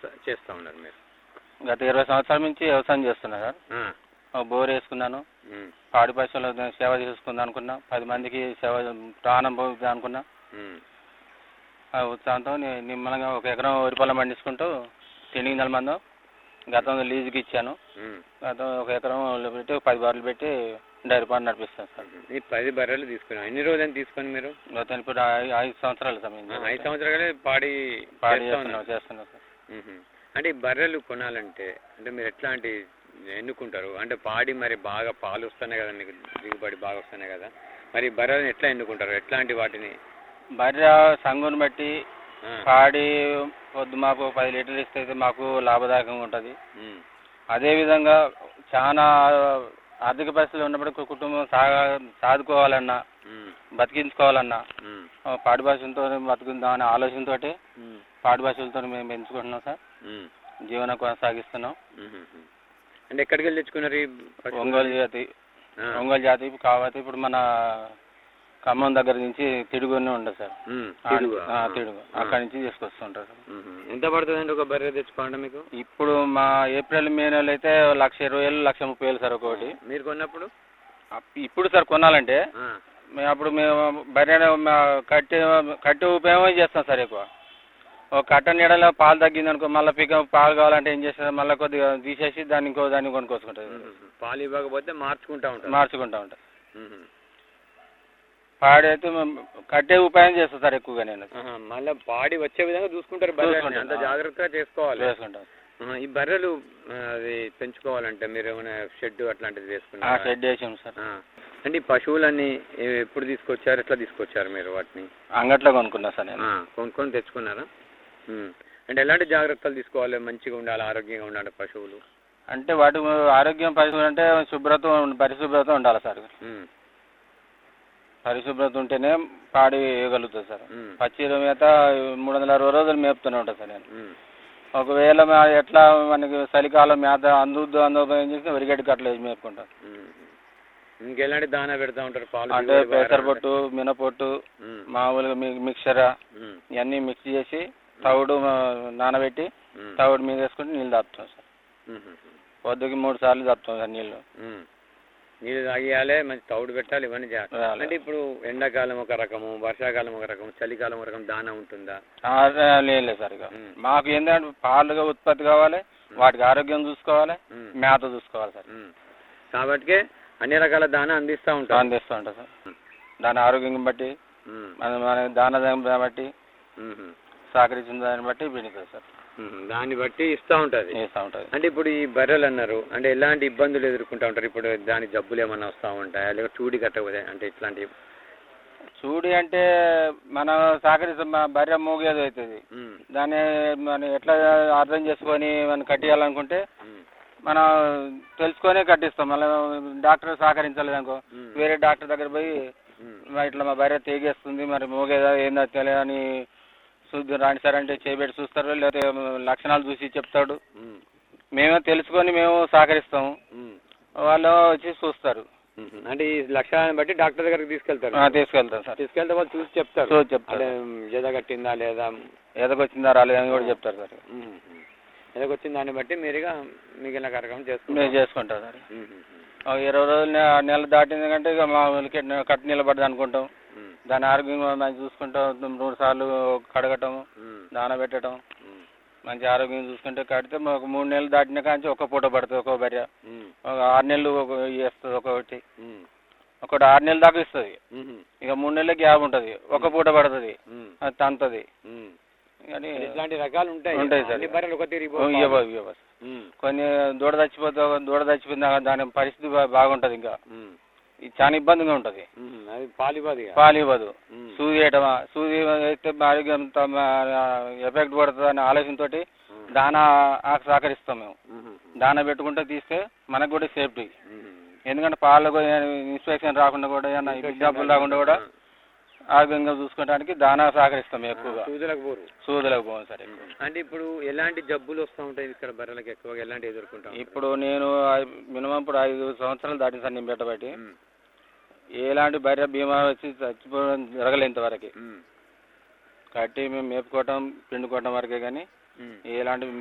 స- చేస్తా ఉన్నారు మీరు గత ఇరవై సంవత్సరాల నుంచి వ్యవసాయం చేస్తున్నా సార్ ఆ, ఒక బోర్ వేసుకున్నాను ఉమ్, పాడి పశువుల సేవ చేసుకుందాం అనుకున్నా పది మందికి సేవ ప్రాణం పోద్దాం అనుకున్నా ఉమ్, ఆ ఉత్సాహంతో ని- నిమ్మలంగా ఒక ఎకరం వరి పొలం పండించుకుంటూ తిండి గింజల మందం గతంలో లీజుకి ఇచ్చాను ఉమ్. గతం ఒక ఎకరం పెట్టి ఒక పది బార్లు పెట్టి డైరీ పాడు నడిపిస్తాను సార్ ఈ పది బర్రెలు తీసుకున్నాం ఎన్ని రోజులు తీసుకొని మీరు గతం ఇప్పుడు ఐ- ఐదు సంవత్సరాల సమయం ఆ, ఐదు సంవత్సరాలే పాడి పాడి చేస్తా ఉన్నారు. చేస్తున్నాం చేస్తున్నాం సార్ మ్మ్. అంటే ఈ బర్రెలు కొనాలంటే అంటే మీరు ఎట్లాంటి ఎన్నుకుంటారు అంటే పాడి మరి బాగా పాలు వస్తున్నాయి కదా మీకు దిగుబడి బాగా వస్తున్నాయి కదా మరి ఈ బర్రెలను ఎట్లా ఎన్నుకుంటారు ఎట్లాంటి వాటిని బర్రె సంగుని బట్టి ఆ, పాడి పొద్దు మాకు పది లీటర్లు ఇస్తే అయితే మాకు లాభదాయకంగా ఉంటుంది మ్మ్. అదేవిధంగా చాలా ఆర్థిక పరిస్థితులు ఉన్నప్పుడు కు- కుటుంబం సాగా సాదుకోవాలన్నా మ్మ్. బతికించుకోవాలన్నా మ్మ్. ఆ, పాడి పశువులతో బతుకుందాం అనే ఆలోచనతో మ్మ్. పాడి పశువులతో మేము పెంచుకుంటున్నాం సార్ మ్మ్. జీవనం కొనసాగిస్తున్నాం మ్మ్. అంటే ఎక్కడికి వెళ్ళి తెచ్చుకున్నారు ఈ పశువులు? ఒంగోలు జాతి ఆ. ఒంగోలు జాతి కాబట్టి ఇప్పుడు మన ఖమ్మం దగ్గర నుంచి తిడుగునే ఉండదు సార్ మ్మ్. ఆ, తిరుగు. ఆ, ఆ. తిడుగు ఆ. అక్కడి నుంచి తీసుకొస్తుంటారు సార్ మ్మ్. ఎంత పడుతుందండి ఒక బర్రె తెచ్చుకోవాలంటే మీకు ఇప్పుడు మా ఏప్రిల్ మే నెలలో అయితే లక్ష ఇరవై వేలు లక్ష ముప్పై వేలు సార్ ఒక్కొక్కటి మీరు కొన్నప్పుడు అప్- ఇప్పుడు సార్ కొనాలంటే ఆ. మేము అప్పుడు మేము బర్రె కట్టి కట్టి ఉపయోగం చేస్తాం సార్ ఎక్కువ ఒక కట్ట నీడలో పాలు తగ్గింది అనుకో మళ్ళీ పిక పాలు కావాలంటే ఏం చేస్తాం మళ్ళీ కొద్దిగా తీసేసి దాన్ని ఇంకో దాన్ని కొనుక్కొచ్చుకుంటుంది మ్మ్. పాలు ఇవ్వకపోతే మార్చుకుంటా ఉంటారు మార్చుకుంటా ఉంటాం మ్మ్. పాడి అయితే మేము కట్టే ఉపాయం చేస్తాం సార్ ఎక్కువగా నేను ఆహా, మళ్ళా పాడి వచ్చే విధంగా చూసుకుంటారు బర్రెల్ని చూసుకుంటాం. అంత జాగ్రత్తగా చేసుకోవాలి వేసుకుంటాం ఆహా, ఈ బర్రెలు ఆ, అది పెంచుకోవాలంటే మీరు ఏమైనా షెడ్ అట్లాంటిది ఆ, వేసుకున్నారా షెడ్ వేసాం సార్ ఆ. అంటే ఈ పశువులన్నీ ఏ- ఎప్పుడు తీసుకొచ్చారు ఎట్లా తీసుకొచ్చారు మీరు వాటిని అంగట్లో కొనుక్కున్నా సార్ నేను ఆ, కొనుక్కొని తెచ్చుకున్నారా ఉమ్. అంటే ఎలాంటి జాగ్రత్తలు తీసుకోవాలి మంచిగా ఉండాలి ఆరోగ్యంగా ఉండాలి పశువులు అంటే వాటి ఆరోగ్యం పరిశుభ్రం అంటే శుభ్రత ఉం- పరిశుభ్రత ఉండాలి సార్ ఉమ్, పరిశుభ్రత ఉంటేనే పాడి వేయగలుగుతుంది సార్ ఉమ్, పచ్చి మేత మూడు వందల అరవై రోజులు మేపుతూనే ఉంటాను సార్ నేను ఉమ్, ఒకవేళ మా ఎట్లా మనకి చలికాలం మేత అందుద్దు అందదు ఏం చేస్తే వరిగడ్డి కట్టలు వేసి మేపుకుంటాం ఉమ్. ఇంకెలాంటి దానా పెడతా ఉంటారు పాలు అంటే దిగుబడి బాగా పెసరపొట్టు మినపొట్టు ఉమ్, మామూలుగా మి మిక్చర్ ఉమ్, ఇవన్నీ మిక్స్ చేసి తవుడు ఆ, నానబెట్టి ఉమ్, తవుడు మీద వేసుకుంటే నీళ్ళు తాపుతాం సార్ ఉమ్, ఉమ్, పొద్దుకి మూడు సార్లు తాపుతాం సార్ నీళ్ళు ఉమ్. నీళ్ళు తాగియాలి మంచి తౌడు పెట్టాలి ఇవన్నీ చేయాలి వేయాలి. అంటే ఇప్పుడు ఎండాకాలం ఒక రకము వర్షాకాలం ఒక రకం చలికాలం ఒక రకం దానా ఉంటుందా ఆ, లేదు లేదు సార్ ఇక ఉమ్. మాకు ఏంటంటే పాలుగా ఉత్పత్తి కావాలి వాటికి ఆరోగ్యం చూసుకోవాలి ఉమ్, మేత చూసుకోవాలి సార్ ఉమ్. కాబట్టికే అన్ని రకాల దానా అందిస్తూ ఉంటారు అందిస్తూ ఉంటాం సార్ దాని ఆరోగ్యం బట్టి ఉమ్, మన మన దాన దాన్ని బట్టి ఉమ్, సహకరించిన దాన్ని బట్టి పెడుతుంది సార్ ఉమ్. దాన్ని బట్టి ఇస్తూ ఉంటుంది వేస్తూ ఉంటుంది అంటే ఇప్పుడు ఈ బర్రెలు అన్నారు అంటే ఎలాంటి ఇబ్బందులు ఎదుర్కొంటా ఉంటారు ఇప్పుడు దాని జబ్బులు ఏమన్నా వస్తూ ఉంటాయా లేకపోతే చూడి కట్టకపోతే అంటే ఇట్లాంటి చూడి అంటే మనం సహకరిస్తాం మన భార్య మోగేది అవుతుంది ఉమ్, దాన్ని మనం ఎట్లా అర్థం చేసుకొని మనం కట్టియాలనుకుంటే ఉమ్, మనం తెలుసుకొనే కట్టిస్తాం మళ్ళీ డాక్టర్ సహకరించలేదు అనుకో ఉమ్, వేరే డాక్టర్ దగ్గర పోయి ఉమ్, "మా ఇట్లా మా భార్య తేగేస్తుంది మరి మోగేదా ఏందో తెలియని చూద్దాం రాండి సార్ అంటే చేయబెట్టి చూస్తారు లేకపోతే లక్షణాలు చూసి చెప్తాడు ఉమ్, మేమే తెలుసుకొని మేము సహకరిస్తాము ఉమ్, వాళ్ళు వచ్చి చూస్తారు ఉమ్. అంటే ఈ లక్షణాన్ని బట్టి డాక్టర్ దగ్గరికి తీసుకెళ్తారు ఆ, తీసుకెళ్తాం సార్ తీసుకెళ్తే వాళ్ళు చూసి చెప్తారు చూసి చెప్తారు అంటే జద కట్టిందా లేదా ఎదకొచ్చిందా రాలేదని కూడా చెప్తారు సార్ ఉమ్, ఉమ్. ఎదకొచ్చిన దాన్ని బట్టి మీరుగా మిగిలిన కార్యక్రమం మేము చేసుకుంటారు చేసుకుంటాం సార్ ఉమ్, ఉమ్, ఒక ఇరవై రోజులు నె- నెల దాటింది కంటే ఇక మామూలుకి కట్టు నిలబడ్డది అనుకుంటాం ఉమ్, దాని ఆరోగ్యం మంచి చూసుకుంటాం మూడు సార్లు కడగటం ఉమ్, నానబెట్టడం ఉమ్, మంచి ఆరోగ్యం చూసుకుంటే కడితే ఒక మూడు నెలలు దాటిన కాంచి ఒక పూట పడుతుంది ఒక భార్య ఉమ్, ఒక ఆరు నెలలు ఒక వేస్తుంది ఒకటి ఉమ్, ఒకటి ఆరు నెలలు దాకా ఇస్తుంది ఉమ్, ఇక మూడు నెలల గ్యాప్ ఉంటుంది ఒక పూట పడుతుంది ఉమ్, అది తంతది ఉమ్. కానీ ఇట్లాంటి రకాలు ఉంటాయి ఉంటాయి సార్. అన్ని బర్రెలు ఒక తీరు ఓ, ఇవ్వవు, ఇవ్వవు. కొన్ని దూడ చచ్చిపోతే ఒక దూడ చచ్చిపోయింది దాని పరిస్థితి బా- బాగుంటది ఇంకా ఇది చాలా ఇబ్బందిగా ఉంటది అది పాలివ్వదు ఇక. పాలు ఇవ్వదు ఉమ్, సూది వేయటమా సూది వేస్తే ఆరోగ్యం ఎఫెక్ట్ పడుతుంది అనే ఆలోచనతో ఉమ్, దానా ఆకు సహకరిస్తాం మేము ఉమ్, దానా పెట్టుకుంటే తీస్తే మనకు కూడా సేఫ్టీ ఉమ్. ఎందుకంటే పాలకు ఇన్స్పెక్షన్ రాకుండా కూడా ఏమన్నా ఎగ్జాంపుల్ రాకుండా కూడా ఆరోగ్యంగా చూసుకోవడానికి దానా సహకరిస్తాం మేము ఎక్కువగా సూదులకు పోరు సూదులకు పోం సరే అంటే ఇప్పుడు ఎలాంటి జబ్బులు వస్తూ ఉంటాయి ఇక్కడ బర్రెలకు ఎక్కువగా ఎలాంటి ఎదుర్కొంటాం ఇప్పుడు నేను మినిమం ఇప్పుడు ఐదు సంవత్సరాలు దాటిన సార్ నేను పెట్టబట్టి ఉమ్, ఎలాంటి భార్య బీమా వచ్చి చచ్చిపోవడం జరగలేదు ఇంతవరకు ఉమ్, కట్టి మేము మేపుకోవటం పిండుకోవటం వరకే కానీ ఉమ్. ఎలాంటి